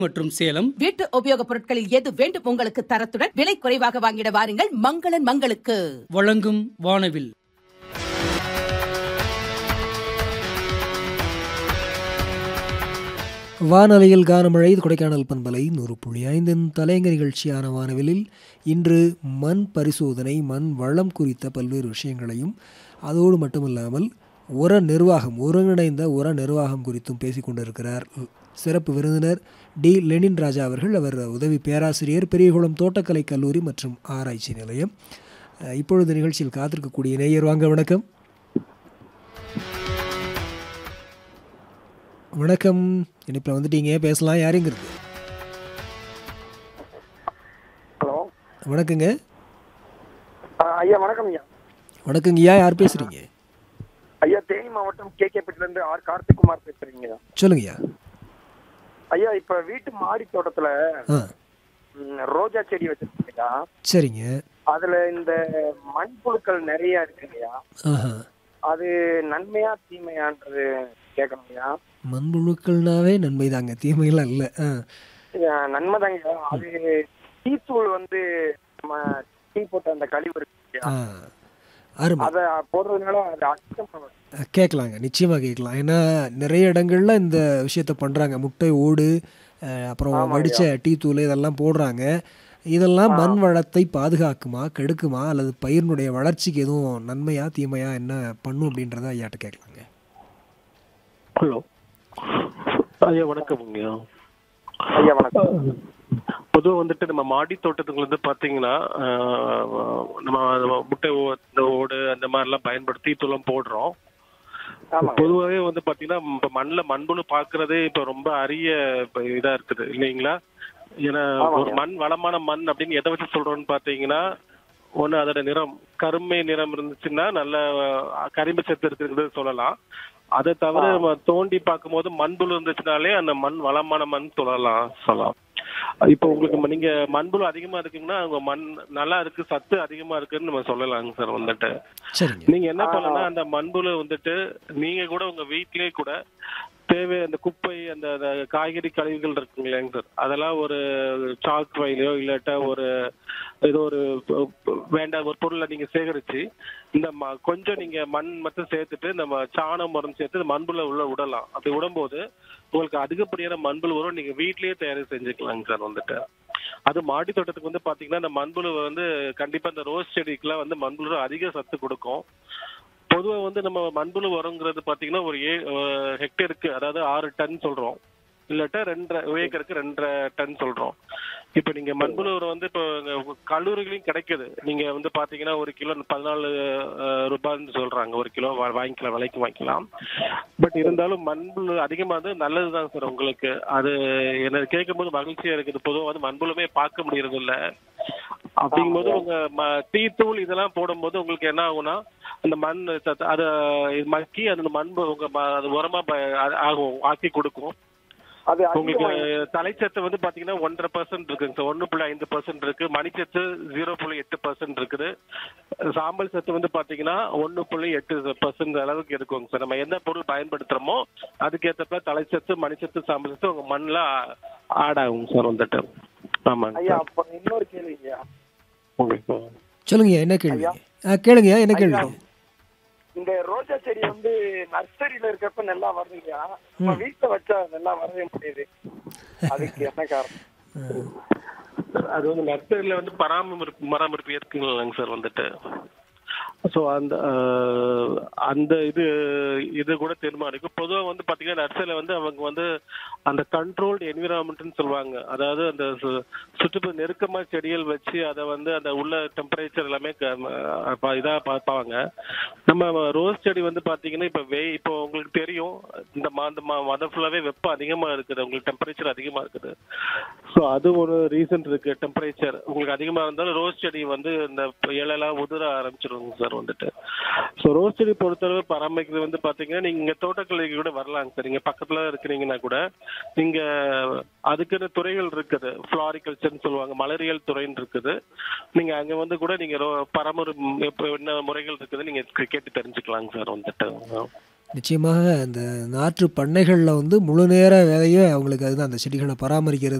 மற்றும் சேலம் வீட்டு உபயோகப் பொருட்களில் எது வேண்டும் உங்களுக்கு தரத்துடன் விலை குறைவாக வாங்கிட வாருங்கள் மங்களன் மங்களுக்கு வழங்கும் வானவில் வானலையில் கானமழை இது கொடைக்கானல் பண்பலை நூறு புள்ளி ஐந்தின் தலையங்க நிகழ்ச்சியான வானவிலில் இன்று மண் பரிசோதனை மண் வளம் குறித்த பல்வேறு விஷயங்களையும் அதோடு மட்டுமல்லாமல் உர நிர்வாகம் ஒருங்கிணைந்த உர நிர்வாகம் குறித்தும் பேசிக் கொண்டிருக்கிறார் சிறப்பு விருந்தினர் டி லெனின் ராஜா அவர்கள் அவர் உதவி பேராசிரியர் பெரியகுளம் தோட்டக்கலை கல்லூரி மற்றும் ஆராய்ச்சி நிலையம் அஹ், இப்பொழுது நிகழ்ச்சியில் காத்திருக்கக்கூடிய நேயர் வாங்க வணக்கம் வணக்கம் இனிப்பில் வந்துட்டீங்க பேசலாம் யாருங்கிறது ஹலோ வணக்கங்க ஆ, ஐயா வணக்கம் ஐயா வணக்கங்கய்யா யார் பேசுறீங்க ஐயா தேனி மாவட்டம் கே இருந்து ஆர் கார்த்திக்குமார் பேசுறீங்க சொல்லுங்கய்யா ஐயா இப்ப வீட்டு மாடி தோட்டத்துல ஆ ம், ரோஜா செடி வச்சிருக்கீங்க சரிங்க அதுல இந்த மண்புழுக்கள் நிறைய இருக்குங்கய்யா ஆஹா அது நன்மையா தீமையான்றது கேட்கணுங்கய்யா மண்புழுக்கள்னாவே நன்மைதாங்க தீமையெல்லாம் இல்லை ஆ ஐயா, நன்மைதாங்கய்யா அது டீத்தூள் வந்து நம்ம டீ போட்ட அந்த கழிவு இருக்கு ஆ அருமை அத போடுறதுனால அது அச்சம் கேட்கலாங்க நிச்சயமாக கேட்கலாம் ஏன்னா நிறைய இடங்கள்ல இந்த விஷயத்த பண்ணுறாங்க முட்டை ஓடு அஹ், அப்புறம் ஆமாங்கய்யா. வடித்த டீ தூள் இதெல்லாம் போடுறாங்க இதெல்லாம் மண் வளத்தை பாதுகாக்குமா கெடுக்குமா அல்லது பயிரினுடைய வளர்ச்சிக்கு எதுவும் நன்மையா தீமையா என்ன பண்ணும் அப்படின்றத ஐயாட்ட கேட்கலாங்க ஹலோ ஐயா வணக்கம்ங்க ஐயா வணக்கம் பொதுவாக வந்துட்டு நம்ம மாடி தோட்டத்துக்கு வந்து பார்த்தீங்கன்னா ஆஹ், நம்ம முட்டை ஓ- இந்த ஓடு அந்த மாதிரிலாம் பயன்படுத்தி தூளம் போடுறோம் ஆமாங்க பொதுவாகவே வந்து பார்த்தீங்கன்னா இப்போ மண்ணில் மண்புழு பார்க்கறதே இப்போ ரொம்ப அரிய இப்போ இதாக இருக்குது இல்லைங்களா ஏன்னா ஆமாங்க. ஒரு மண் வளமான மண் அப்படின்னு எதை வச்சு சொல்றோம்னு பார்த்தீங்கன்னா ஒன்று அதோட நிறம் கருமை நிறம் இருந்துச்சுன்னா நல்ல அஹ், கரிம்பு சத்து இருக்குங்கிறது சொல்லலாம் அதை தவிர நம்ம தோண்டி பார்க்கும்போது மண்புழு இருந்துச்சுனாலே அந்த மண் வளமான மண் சொல்லலாம் சொல்லலாம் இப்போ உங்களுக்கு ம- நீங்க மண்புழு அதிகமா இருக்குங்கன்னா உங்க மண் நல்லா இருக்கு சத்து அதிகமா இருக்குன்னு நம்ம சொல்லலாங்க சார் வந்துட்டு சரிங்க நீங்க என்ன பண்ணலாம் அந்த மண்புழு வந்துட்டு நீங்க கூட உங்க வீட்லயே கூட தேவை அந்த குப்பை அந்த அந்த காய்கறி கழிவுகள் இருக்குங்க இல்லைங்க சார் அதெல்லாம் ஒரு சாக் ஃபைலையோ இல்லாட்டா ஒரு ஏதோ ஒரு ப- ப- வேண்டாம் ஒரு பொருளை நீங்க சேகரிச்சு இந்த ம- கொஞ்சம் நீங்க மண் மட்டும் சேர்த்துட்டு நம்ம சாணம் மரம் சேர்த்து இந்த மண்புழு உள்ள விடலாம் அப்படி விடும்போது உங்களுக்கு அதிகப்படியான மண்புழு வரும் நீங்க வீட்லயே தயார் செஞ்சுக்கலாங்க சார் வந்துட்டு அது மாடி தோட்டத்துக்கு வந்து பாத்தீங்கன்னா இந்த மண்புழு வந்து கண்டிப்பா இந்த ரோஸ் செடிக்கெல்லாம் வந்து மண்புழு அதிக சத்து கொடுக்கும் பொதுவா வந்து நம்ம மண்புழு உரங்கிறது பாத்தீங்கன்னா ஒரு ஏ அஹ் ஹெக்டேருக்கு அதாவது ஆறு டன் சொல்றோம் இல்லாட்டா ரெண்டரை ஏக்கருக்கு ரெண்டரை டன் சொல்றோம் இப்ப நீங்க மண்புழு உரம் வந்து இப்போ இங்க கல்லூரிகளையும் கிடைக்குது நீங்க வந்து பாத்தீங்கன்னா ஒரு கிலோ பதினாலு அஹ், ரூபாய்ன்னு சொல்றாங்க ஒரு கிலோ வா- வாங்கிக்கலாம் விலைக்கு வாங்கிக்கலாம் பட் இருந்தாலும் மண்புழு அதிகமா வந்து நல்லதுதான் சார் உங்களுக்கு அது எனக்கு கேட்கும்போது மகிழ்ச்சியா இருக்குது பொதுவா வந்து மண்புழுமே பார்க்க முடியறது இல்ல அப்படிங்கும்போது உங்க ம- டீ தூள் இதெல்லாம் போடும்போது உங்களுக்கு என்ன ஆகும்னா அந்த மண் சத்து- அத மக்கி அந்த மண் உங்க ம- அது உரமா ப- அது ஆகும் ஆக்கி கொடுக்கும் அது உங்களுக்கு அதிகமா- தலைச்சத்து வந்து பாத்தீங்கன்னா ஒன்றரை பர்சன்ட் இருக்குங்க சார் ஒன்னு புள்ளி ஐந்து பர்சன்ட் இருக்கு மணிச்சத்து ஜீரோ புள்ளி எட்டு பர்சன்ட் இருக்குது சாம்பல் சத்து வந்து பாத்தீங்கன்னா ஒன்னு புள்ளி எட்டு பர்சன்ட் அளவுக்கு இருக்குங்க சார் நம்ம எந்த பொருள் பயன்படுத்துறோமோ அதுக்கேற்றப்ப தலைச்சத்து மணிச்சத்து சாம்பல் சத்து உங்க மண்ணில் ஆட் ஆகும் சார் வந்துட்டு ஆமாங்க ஐயா சார் அப்ப இன்னொரு கேள்விங்கய்யா உங்களுக்கு சொல்லுங்கய்யா என்ன கேள்வி ஆ கேளுங்கய்யா என்ன கேள்வி இந்த ரோஜா செடி வந்து நர்சரியில இருக்கப்ப நல்லா வருதுங்கய்யா நம்ம வீட்டுல வச்சா நல்லா வரவே முடியுது அதுக்கு என்ன காரணம் அது வந்து நர்சரியில வந்து பராமரிப்பு பராமரிப்பு இருக்குங்களாங்க சார் வந்துட்டு ஸோ அந்த அஹ், அந்த இது இது கூட தீர்மானிக்கும் பொதுவாக வந்து பார்த்தீங்கன்னா நர்சரியில் வந்து அவங்க வந்து அந்த கண்ட்ரோல்டு என்விரான்மெண்ட்னு சொல்லுவாங்க அதாவது அந்த சு- சுற்றுப்புற நெருக்கமாக செடிகள் வச்சு அதை வந்து அந்த உள்ள டெம்பரேச்சர் எல்லாமே இதாக பார்ப்பாங்க நம்ம ரோஸ் செடி வந்து பார்த்தீங்கன்னா இப்போ வெய் இப்போ உங்களுக்கு தெரியும் இந்த மா இந்த மா மதம் ஃபுல்லாகவே வெப்பம் அதிகமாக இருக்குது உங்களுக்கு டெம்பரேச்சர் அதிகமாக இருக்குது ஸோ அது ஒரு ரீசன் இருக்கு டெம்பரேச்சர் உங்களுக்கு அதிகமாக இருந்தாலும் ரோஸ் செடி வந்து இந்த இலையெல்லாம் உதிர ஆரம்பிச்சிருங்க சார் வந்துட்டு ஸோ ரோஸ் செடி பொறுத்தளவு பராமரிக்கிறது வந்து பார்த்தீங்கன்னா நீங்கள் இங்கே தோட்டக்கலைக்கு கூட வரலாங்க சார் நீங்கள் பக்கத்தில் இருக்கிறீங்கன்னா கூட நீங்கள் அதுக்குன்னு துறைகள் இருக்குது ஃப்ளாரிகல்ச்சர்னு சொல்லுவாங்க மலரியல் துறைன்னு இருக்குது நீங்கள் அங்கே வந்து கூட நீங்கள் பராமரி இப்போ என்ன முறைகள் இருக்குது நீங்கள் கேட்டு தெரிஞ்சுக்கலாங்க சார் வந்துட்டு நிச்சயமாக அந்த நாற்று பண்ணைகளில் வந்து முழு நேர வேலையே அவங்களுக்கு அதுதான் அந்த செடிகளை பராமரிக்கிறது